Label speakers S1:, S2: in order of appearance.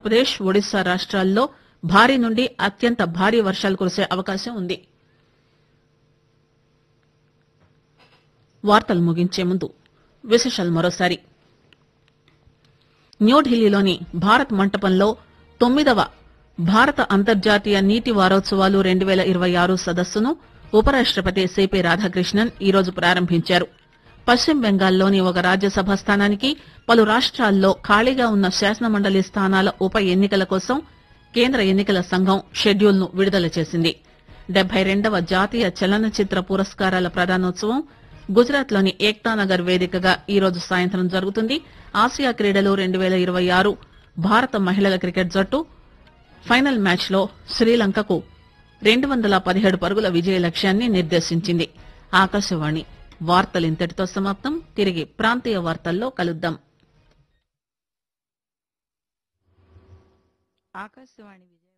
S1: ఆంధ్రప్రదేశ్ ఒడిశా రాష్ట్రాల్లో భారీ నుండి అత్యంత భారీ వర్షాలు కురిసే అవకాశం ఉంది వార్తలు ముగించే ముందు విశేషాలు మరోసారి న్యూఢిల్లీలోని భారత్ మంటపంలో తొమ్మిదవ భారత అంతర్జాతీయ నీటి వారోత్సవాలు రెండు పేల ఇరవై ఆరు సదస్సును ఉపరాష్టపతి సిపి రాధాకృష్ణన్ ఈరోజు ప్రారంభించారు పశ్చిమ బెంగాల్లోని ఒక రాజ్యసభ స్థానానికి పలు రాష్ట్రాల్లో ఖాళీగా ఉన్న శాసనమండలి స్థానాల ఉప ఎన్నికల కోసం కేంద్ర ఎన్నికల సంఘం షెడ్యూల్ ను విడుదల చేసింది డెబ్బై రెండవ జాతీయ చలనచిత్ర పురస్కారాల ప్రదానోత్సవం గుజరాత్ లోని ఏక్తా నగర్ వేదికగా ఈ రోజు సాయంత్రం జరుగుతుంది ఆసియా క్రీడలు రెండు పేల ఇరవై ఆరు భారత మహిళల క్రికెట్ జట్టు ఫైనల్ మ్యాచ్ లో శ్రీలంకకు రెండు వందల పదిహేడు పరుగుల విజయ లక్ష్యాన్ని నిర్దేశించింది ఆకాశవాణి వార్తలు ఇంతటితో సమాప్తం తిరిగి ప్రాంతీయ వార్తల్లో కలుద్దాం
S2: ఆకాశవాణి విజయ